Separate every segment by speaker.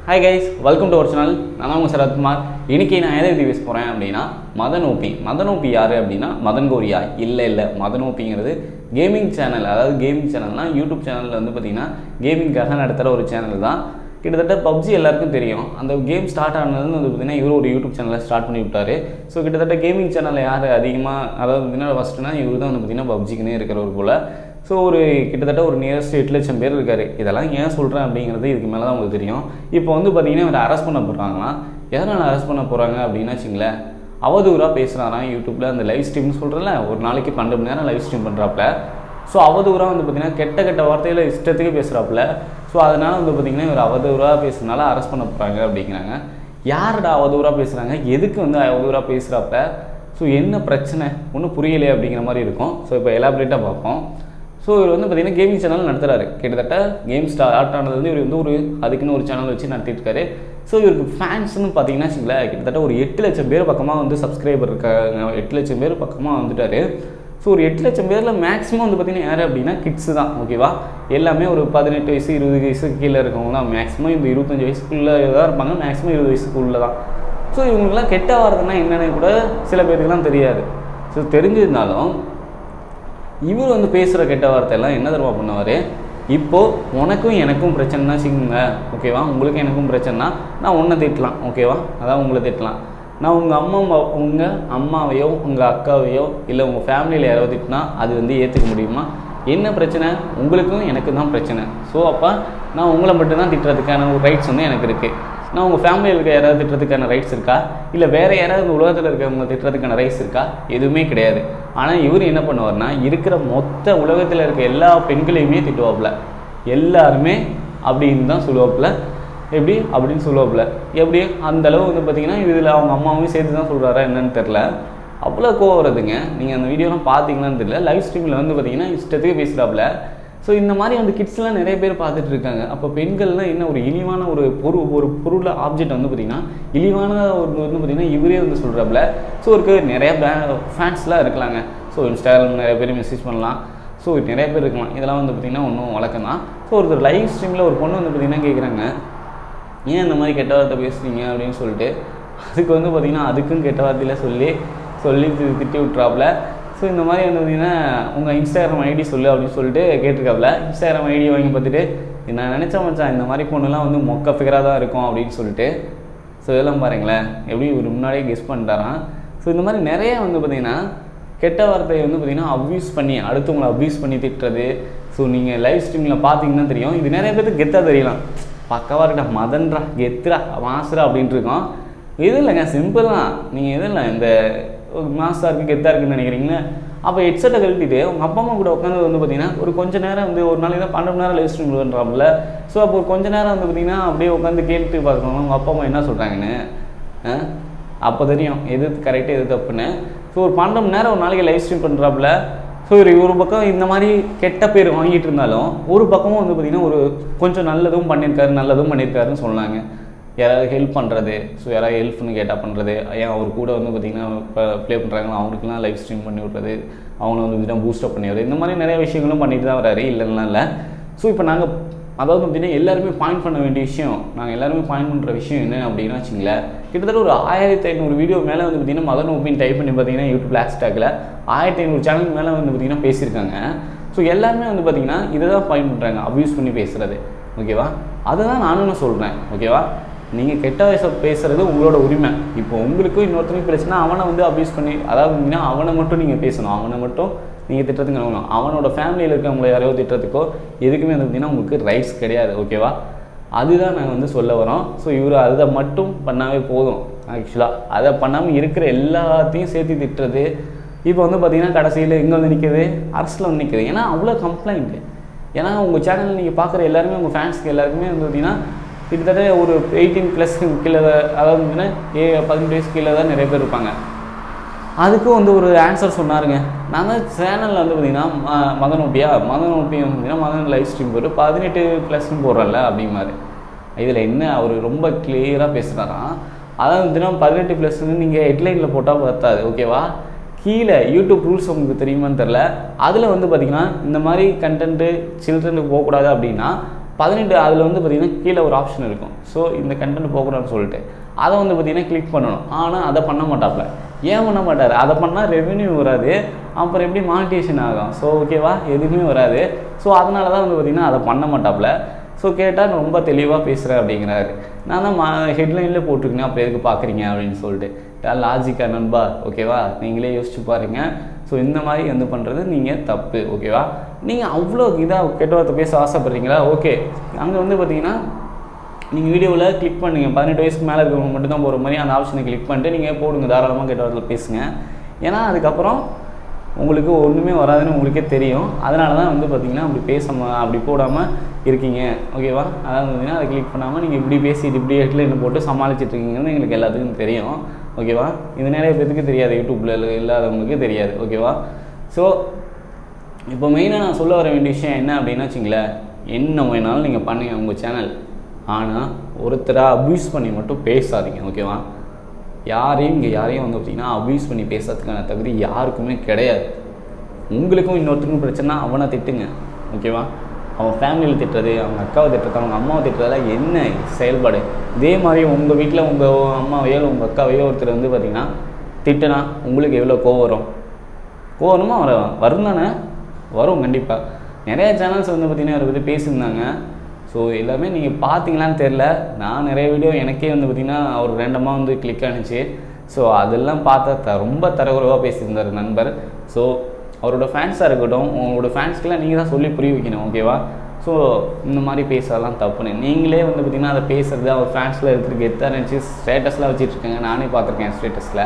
Speaker 1: hi guys welcome to our channel நான் உங்கள் சரத்குமார் இன்னைக்கு நான் எதை பற்றி பேச போகிறேன் அப்படின்னா மதன் ஓபி மதன் ஓபி யார் அப்படின்னா மதன் கோரியா இல்லை இல்லை மதன் ஓபிங்கிறது கேமிங் சேனல் அதாவது கேமிங் சேனல்னால் யூடியூப் சேனலில் வந்து பார்த்திங்கன்னா கேமிங்காக நடத்துகிற ஒரு சேனல் தான் கிட்டத்தட்ட பப்ஜி எல்லாருக்கும் தெரியும் அந்த கேம் ஸ்டார்ட் ஆனது வந்து பார்த்திங்கன்னா இவர் ஒரு யூடியூப் சேனலை ஸ்டார்ட் பண்ணி விட்டார் ஸோ கிட்டத்தட்ட கேமிங் சேனலில் யார் அதிகமாக அதாவது பார்த்திங்கன்னா ஃபஸ்ட்டுனா இவர் தான் வந்து பார்த்திங்கன்னா பப்ஜிக்குன்னே இருக்கிறவர் போல் ஸோ ஒரு கிட்டத்தட்ட ஒரு நியரஸ்ட் எட்டு லட்சம் பேர் இருக்கார் இதெல்லாம் ஏன் சொல்கிறேன் அப்படிங்கிறது இதுக்கு மேலே தான் உங்களுக்கு தெரியும் இப்போ வந்து பார்த்தீங்கன்னா இவர் அரெஸ்ட் பண்ண போகிறாங்களா எதனால் அரெஸ்ட் பண்ண போகிறாங்க அப்படின்னு வச்சுங்களேன் அவதூறாக பேசுகிறாராம் யூடியூப்பில் அந்த லைவ் ஸ்ட்ரீம்னு சொல்கிறல ஒரு நாளைக்கு பன்னெண்டு மணி நேரம் லைவ் ஸ்ட்ரீம் பண்ணுறாப்புல ஸோ அவதூறாக வந்து பார்த்திங்கன்னா கெட்ட கெட்ட வார்த்தையில் இஷ்டத்துக்கு பேசுகிறாப்புல ஸோ அதனால் வந்து பார்த்திங்கன்னா இவர் அவதூறாக பேசுனால அரெஸ்ட் பண்ண போகிறாங்க அப்படிங்கிறாங்க யாருடா அவதூறாக பேசுகிறாங்க எதுக்கு வந்து அவதூறாக பேசுகிறாப்ப ஸோ என்ன பிரச்சனை ஒன்றும் புரியலையே அப்படிங்கிற மாதிரி இருக்கும் ஸோ இப்போ எலாபரேட்டாக பார்ப்போம் ஸோ இவர் வந்து பார்த்தீங்கன்னா கேமிங் சேனல் நடத்துறாரு கிட்டத்தட்ட கேம் ஸ்டார்ட் ஆனது வந்து இவர் வந்து ஒரு அதுக்குன்னு ஒரு சேனல் வச்சு நடத்திட்டு இருக்காரு ஸோ இவருக்கு ஃபேன்ஸ்னு பார்த்தீங்கன்னா வச்சுங்களேன் கிட்டத்தட்ட ஒரு எட்டு லட்சம் பேர் பக்கமாக வந்து சப்ஸ்கிரைபர் இருக்காங்க எட்டு லட்சம் பேர் பக்கமாக வந்துட்டாரு ஸோ ஒரு எட்டு லட்சம் பேரில் மேக்ஸிமம் வந்து பார்த்தீங்கன்னா யார் அப்படின்னா கிட்ஸு தான் ஓகேவா எல்லாமே ஒரு பதினெட்டு வயசு இருபது வயசு கீழே இருக்கவங்க தான் மேக்ஸிமம் இந்த இருபத்தஞ்சி வயசுக்குள்ளே தான் இருப்பாங்க மேக்ஸிமம் இருபது வயசுக்குள்ளே தான் ஸோ இவங்களுக்குலாம் கெட்ட வார்த்தைன்னா என்னென்னு கூட சில பேருக்குலாம் தெரியாது ஸோ தெரிஞ்சிருந்தாலும் இவர் வந்து பேசுகிற கெட்ட வார்த்தையெல்லாம் என்ன தருவா பண்ணுவார் இப்போது உனக்கும் எனக்கும் பிரச்சனைனா வச்சுக்கோங்க ஓகேவா உங்களுக்கும் எனக்கும் பிரச்சனைனா நான் உன்னை திட்டலாம் ஓகேவா அதான் உங்களை திட்டலாம் நான் உங்கள் அம்மா உங்கள் அம்மாவையோ உங்கள் அக்காவையோ இல்லை உங்கள் ஃபேமிலியில் யாராவது திட்டினா அது வந்து ஏற்றுக்க முடியுமா என்ன பிரச்சனை உங்களுக்கும் எனக்கும் தான் பிரச்சனை ஸோ அப்போ நான் உங்களை மட்டும்தான் திட்டுறதுக்கான ஒரு ரைட்ஸ் வந்து எனக்கு இருக்குது நான் உங்கள் ஃபேமிலியில் இருக்க யாராவது திட்டுறதுக்கான ரைட்ஸ் இருக்கா இல்லை வேறு யாராவது உலகத்தில் இருக்கவங்க திட்டுறதுக்கான ரைட்ஸ் இருக்கா எதுவுமே கிடையாது ஆனால் இவர் என்ன பண்ணுவார்னா இருக்கிற மொத்த உலகத்தில் இருக்க எல்லா பெண்களையுமே திட்டுவாப்புல எல்லாருமே அப்படின்னு தான் சொல்லுவாப்புல எப்படி அப்படின்னு சொல்லுவாப்புல எப்படி அந்த அளவு வந்து பார்த்தீங்கன்னா இதில் அவங்க அம்மாவையும் சேர்த்து தான் சொல்கிறாரா என்னன்னு தெரில அவ்வளோ கோவம் வருதுங்க நீங்கள் அந்த வீடியோலாம் பார்த்தீங்களான்னு தெரியல லைவ் ஸ்ட்ரீமில் வந்து பார்த்தீங்கன்னா இஷ்டத்துக்கு பேசுகிறாப்புல ஸோ இந்த மாதிரி அந்த கிட்ஸ்லாம் நிறைய பேர் பார்த்துட்டு இருக்காங்க அப்போ பெண்கள்லாம் என்ன ஒரு இழிவான ஒரு பொருள் ஒரு பொருள் ஆப்ஜெக்ட் வந்து பார்த்திங்கன்னா இழிவான ஒரு வந்து பார்த்திங்கன்னா இவரே வந்து சொல்கிறாப்புல ஸோ இருக்கு நிறைய ஃபேன்ஸ்லாம் இருக்கலாங்க ஸோ இன்ஸ்டாகிராம் நிறைய பேர் மெசேஜ் பண்ணலாம் ஸோ நிறைய பேர் இருக்கலாம் இதெல்லாம் வந்து பார்த்திங்கன்னா ஒன்றும் வழக்கம் தான் ஸோ ஒருத்தர் லைவ் ஸ்ட்ரீமில் ஒரு பொண்ணு வந்து பார்த்திங்கன்னா கேட்குறாங்க ஏன் இந்த மாதிரி கெட்ட வார்த்தை பேசுறீங்க அப்படின்னு சொல்லிட்டு அதுக்கு வந்து பார்த்திங்கன்னா அதுக்கும் கெட்ட வார்த்தையில் சொல்லி சொல்லி தி- திட்டி விட்றாப்புல ஸோ இந்த மாதிரி வந்து பார்த்திங்கன்னா உங்கள் இன்ஸ்டாகிராம் ஐடி சொல்லு அப்படின்னு சொல்லிட்டு கேட்டிருக்காப்புல இன்ஸ்டாகிராம் ஐடி வாங்கி பார்த்துட்டு நான் நினச்சேன் மச்சான் இந்த மாதிரி பொண்ணுலாம் வந்து மொக்க ஃபிகராக தான் இருக்கும் அப்படின்னு சொல்லிட்டு ஸோ இதெல்லாம் பாருங்களேன் எப்படி இவர் முன்னாடியே கெஸ் பண்ணிட்டாராம் ஸோ இந்த மாதிரி நிறைய வந்து பார்த்திங்கன்னா கெட்ட வார்த்தையை வந்து பார்த்திங்கன்னா அப்யூஸ் பண்ணி அடுத்தவங்களை அப்யூஸ் பண்ணி திட்டுறது ஸோ நீங்கள் லைவ் ஸ்ட்ரீமில் பார்த்தீங்கன்னா தெரியும் இது நிறைய பேருக்கு கெத்தாக தெரியலாம் பக்கவாக இருக்கா மதன்றா கெத்துரா மாசுரா அப்படின்ட்டு இருக்கோம் இது இல்லைங்க சிம்பிள் தான் நீங்கள் எதுவும் இல்லை இந்த மாசாக இருக்குது கெத்தாக இருக்குன்னு நினைக்கிறீங்களே அப்போ ஹெட்செட்டை கழட்டிட்டு உங்கள் அப்பா அம்மா கூட உட்காந்து வந்து பார்த்தீங்கன்னா ஒரு கொஞ்ச நேரம் வந்து ஒரு நாளைக்கு தான் பன்னெண்டு மணி நேரம் லைவ் ஸ்ட்ரீம் பண்ணுறாப்புல ஸோ அப்போ ஒரு கொஞ்ச நேரம் வந்து பார்த்தீங்கன்னா அப்படியே உட்காந்து கேட்டு பார்க்கணும் உங்கள் அப்பா அம்மா என்ன சொல்கிறாங்கன்னு அப்போ தெரியும் எது கரெக்டு எது தப்புன்னு ஸோ ஒரு பன்னெண்டு மணி நேரம் ஒரு நாளைக்கு லைவ் ஸ்ட்ரீம் பண்ணுறாப்புல ஸோ ஒரு ஒரு பக்கம் இந்த மாதிரி கெட்ட பேர் வாங்கிட்டு இருந்தாலும் ஒரு பக்கமும் வந்து பார்த்திங்கன்னா ஒரு கொஞ்சம் நல்லதும் பண்ணியிருக்காரு நல்லதும் பண்ணியிருக்காருன்னு சொன்னாங்க யாராவது ஹெல்ப் பண்ணுறது ஸோ யாராவது ஹெல்ப்னு கேட்டால் பண்ணுறது ஏன் அவர் கூட வந்து பார்த்திங்கன்னா இப்போ ப்ளே பண்ணுறாங்களோ அவங்களுக்குலாம் லைவ் ஸ்ட்ரீம் பண்ணி விட்றது அவங்கள வந்து பார்த்திங்கன்னா பூஸ்டப் பண்ணி விடுறது இந்த மாதிரி நிறைய விஷயங்களும் பண்ணிட்டு தான் வராரு இல்லைன்னா இல்லை ஸோ இப்போ நாங்கள் அதாவது பார்த்தீங்கன்னா எல்லாருமே பாயிண்ட் பண்ண வேண்டிய விஷயம் நாங்கள் எல்லாருமே பாயிண்ட் பண்ணுற விஷயம் என்ன அப்படின்னா வச்சுங்களேன் கிட்டத்தட்ட ஒரு ஆயிரத்தி ஐநூறு வீடியோ மேலே வந்து பார்த்தீங்கன்னா மதன் ஓபின் டைப் பண்ணி பார்த்தீங்கன்னா யூடியூப் ஹேஷ்டேக்கில் ஆயிரத்தி ஐநூறு சேனல் மேலே வந்து பார்த்தீங்கன்னா பேசியிருக்காங்க ஸோ எல்லாருமே வந்து பார்த்தீங்கன்னா இதை தான் பாயிண்ட் பண்ணுறாங்க அப்யூஸ் பண்ணி பேசுகிறது ஓகேவா அதை தான் நானும் சொல்கிறேன் ஓகேவா நீங்கள் கெட்ட வயசை பேசுகிறது உங்களோட உரிமை இப்போ உங்களுக்கும் இன்னொருத்தனுக்கு பிரச்சனை அவனை வந்து அப்யூஸ் பண்ணி அதாவது பார்த்தீங்கன்னா அவனை மட்டும் நீங்கள் பேசணும் அவனை மட்டும் நீங்கள் திட்டத்துக்கு அனுப்பணும் அவனோட ஃபேமிலியில் இருக்கவங்கள யாரையோ திட்டத்துக்கோ எதுக்குமே வந்து பார்த்தீங்கன்னா உங்களுக்கு ரைட்ஸ் கிடையாது ஓகேவா அதுதான் நாங்கள் வந்து சொல்ல வரோம் ஸோ இவர் அதை மட்டும் பண்ணாவே போதும் ஆக்சுவலாக அதை பண்ணாமல் இருக்கிற எல்லாத்தையும் சேர்த்து திட்டுறது இப்போ வந்து பார்த்தீங்கன்னா கடைசியில் எங்கே வந்து நிற்கிது அரசில் வந்து நிற்கிது ஏன்னா அவ்வளோ கம்ப்ளைண்ட்டு ஏன்னா உங்கள் சேனலில் நீங்கள் பார்க்குற எல்லாருமே உங்கள் ஃபேன்ஸ்க்கு எல்லாருக்குமே வந்து பார்த்தீங்கன்னா கிட்டத்தட்ட ஒரு எயிட்டீன் ப்ளஸ் கீழே தான், அதாவது பார்த்தீங்கன்னா ஏ பதினெட்டு வயசு கீழே தான் நிறைய பேர் இருப்பாங்க அதுக்கும் வந்து ஒரு ஆன்சர் சொன்னாருங்க நாங்கள் சேனலில் வந்து பார்த்தீங்கன்னா ம- மதன் ஓபியா மதன் ஓபி வந்து பார்த்தீங்கன்னா மதன் லைவ் ஸ்ட்ரீம் போட்டு பதினெட்டு ப்ளஸ்னு போடுறல அப்படிமாரு இதில் என்ன அவர் ரொம்ப கிளியராக பேசுகிறாராம் அதாவது தினம் பதினெட்டு ப்ளஸ்ன்னு நீங்கள் ஹெட்லைனில் போட்டால் பத்தாது ஓகேவா கீழே யூடியூப் ரூல்ஸ் உங்களுக்கு தெரியுமான்னு தெரில அதில் வந்து பார்த்தீங்கன்னா இந்த மாதிரி கண்டென்ட்டு சில்ட்ரனுக்கு போகக்கூடாது அப்படின்னா பதினெட்டு அதில் வந்து பார்த்திங்கன்னா கீழே ஒரு ஆப்ஷன் இருக்கும் ஸோ இந்த கண்டென்ட் போகணும்னு சொல்லிட்டு அதை வந்து பார்த்திங்கன்னா கிளிக் பண்ணணும் ஆனால் அதை பண்ண மாட்டாப்ல ஏன் பண்ண மாட்டார் அதை பண்ணால் ரெவென்யூ வராது அப்புறம் எப்படி மானிட்டேஷன் ஆகும் ஸோ ஓகேவா எதுவுமே வராது ஸோ அதனால தான் வந்து பார்த்திங்கன்னா அதை பண்ண மாட்டாப்ல ஸோ கேட்டால் ரொம்ப தெளிவாக பேசுகிறேன் அப்படிங்கிறாரு நான் தான் மா ஹெட்லைனில் போட்டிருக்கேன் அப்போ எதுக்கு பார்க்குறீங்க அப்படின்னு சொல்லிட்டு லாஜிக்கா நண்பா ஓகேவா நீங்களே யோசிச்சு பாருங்க ஸோ இந்த மாதிரி வந்து பண்ணுறது நீங்கள் தப்பு ஓகேவா நீங்கள் அவ்வளோ இதாக கெட்ட வார்த்தை பேச ஆசைப்பட்றீங்களா ஓகே அங்கே வந்து பார்த்தீங்கன்னா நீங்கள் வீடியோவில் கிளிக் பண்ணுங்க பதினெட்டு வயசுக்கு மேலே இருக்கிறவங்க மட்டும் தான் போகிற மாதிரி அந்த ஆப்ஷனை கிளிக் பண்ணிட்டு நீங்கள் போடுங்க தாராளமாக கெட்ட வார்த்தையில் பேசுங்க ஏன்னா அதுக்கப்புறம் உங்களுக்கு ஒன்றுமே வராதுன்னு உங்களுக்கே தெரியும் அதனால தான் வந்து பார்த்தீங்கன்னா அப்படி பேசாம அப்படி போடாமல் இருக்கீங்க ஓகேவா அதாவது பார்த்தீங்கன்னா அதை கிளிக் பண்ணாமல் நீங்கள் இப்படி பேசிட்டு இப்படி ஹெட்லைன் போட்டு சமாளிச்சிட்டு இருக்கீங்கன்னு எங்களுக்கு எல்லாத்துக்கும் தெரியும் ஓகேவா இது நிறைய பேத்துக்கு தெரியாது யூடியூப்பில் இல்லாதவங்களுக்கு தெரியாது ஓகேவா ஸோ இப்போ மெயினாக நான் சொல்ல வர வேண்டிய விஷயம் என்ன அப்படின்னா வச்சுங்களேன் என்ன வேணாலும் நீங்கள் பண்ணுங்கள் உங்கள் சேனல் ஆனால் ஒருத்தராக அப்யூஸ் பண்ணி மட்டும் பேசாதீங்க ஓகேவா யாரையும் இங்கே யாரையும் வந்து பார்த்தீங்கன்னா அப்யூஸ் பண்ணி பேசுறதுக்கான தகுதி யாருக்குமே கிடையாது உங்களுக்கும் இன்னொருத்தருக்கும் பிரச்சனை அவனை திட்டுங்க ஓகேவா அவன் ஃபேமிலியில் திட்டுறது அவங்க அக்காவை திட்டுறது அவங்க அம்மாவை திட்டுறதெல்லாம் என்ன செயல்பாடு இதே மாதிரி உங்கள் வீட்டில் உங்கள் அம்மாவையோ உங்கள் அக்காவையோ ஒருத்தர் வந்து பார்த்தீங்கன்னா திட்டுனா உங்களுக்கு எவ்வளோ கோவம் வரும் கோவம் வருமா வர வரும் தானே வரும் கண்டிப்பாக நிறைய சேனல்ஸ் வந்து பார்த்திங்கன்னா அதை பற்றி பேசியிருந்தாங்க ஸோ எல்லாமே நீங்கள் பார்த்தீங்களான்னு தெரில நான் நிறைய வீடியோ எனக்கே வந்து பார்த்திங்கன்னா அவர் ரேண்டமாக வந்து கிளிக் ஆனிச்சு ஸோ அதெல்லாம் பார்த்தா த ரொம்ப தரகுறவாக பேசியிருந்தார் நண்பர் ஸோ அவரோட ஃபேன்ஸாக இருக்கட்டும் உங்களோட ஃபேன்ஸ்க்கெலாம் நீங்கள் தான் சொல்லி புரிய வைக்கணும் ஓகேவா ஸோ இந்த மாதிரி பேசுறதெல்லாம் தப்புன்னு நீங்களே வந்து பார்த்திங்கன்னா அதை பேசுறது அவர் ஃபேன்ஸில் எடுத்துகிட்டு கெத்தாக நினச்சி ஸ்டேட்டஸ்லாம் வச்சுட்ருக்கேங்க நானே பார்த்துருக்கேன் ஸ்டேட்டஸில்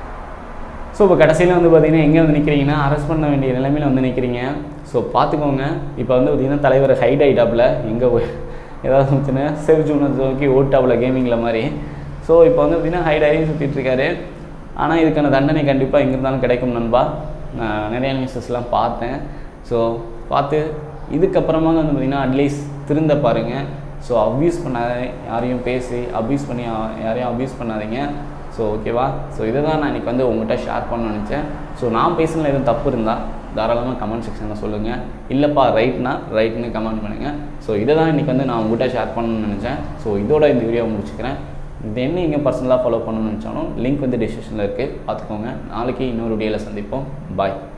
Speaker 1: ஸோ இப்போ கடைசியில் வந்து பார்த்தீங்கன்னா எங்கே வந்து நிற்கிறீங்கன்னா அரெஸ்ட் பண்ண வேண்டிய நிலைமையில் வந்து நிற்கிறீங்க ஸோ பார்த்துக்கோங்க இப்போ வந்து பார்த்தீங்கன்னா தலைவர் ஹைட் ஆகிட்டாப்புல எங்கே போய் ஏதாவது வந்துச்சுன்னா சேவ் ஜூனை நோக்கி ஓட்டாப்புல கேமிங்கில் மாதிரி ஸோ இப்போ வந்து பார்த்தீங்கன்னா ஹைட் ஆகி சுற்றிட்டு இருக்காரு ஆனால் இதுக்கான தண்டனை கண்டிப்பாக எங்கே இருந்தாலும் கிடைக்கும் நண்பா நான் நிறைய நியூஸஸ்லாம் பார்த்தேன் ஸோ பார்த்து இதுக்கப்புறமா வந்து பார்த்தீங்கன்னா அட்லீஸ்ட் திருந்த பாருங்கள் ஸோ அப்யூஸ் பண்ணாத யாரையும் பேசி அப்யூஸ் பண்ணி யா- யாரையும் அப்யூஸ் பண்ணாதீங்க ஸோ ஓகேவா ஸோ இதை தான் நான் இன்றைக்கி வந்து உங்கள்கிட்ட ஷேர் பண்ண நினச்சேன் ஸோ நான் பேசுனதுல எதுவும் தப்பு இருந்தால் தாராளமாக கமெண்ட் செக்ஷனில் சொல்லுங்கள் இல்லைப்பா ரைட்னா ரைட்னு கமெண்ட் பண்ணுங்கள் ஸோ இதை தான் இன்றைக்கி வந்து நான் உங்கள்கிட்ட ஷேர் பண்ணணும்னு நினச்சேன் ஸோ இதோட இந்த வீடியோ முடிச்சுக்கிறேன் இது என்ன இங்கே பர்சனலாக ஃபாலோ பண்ணணும்னு நினச்சாலும் லிங்க் வந்து டிஸ்கிரிப்ஷனில் இருக்குது பார்த்துக்கோங்க நாளைக்கு இன்னொரு வீடியோவில் சந்திப்போம் பாய்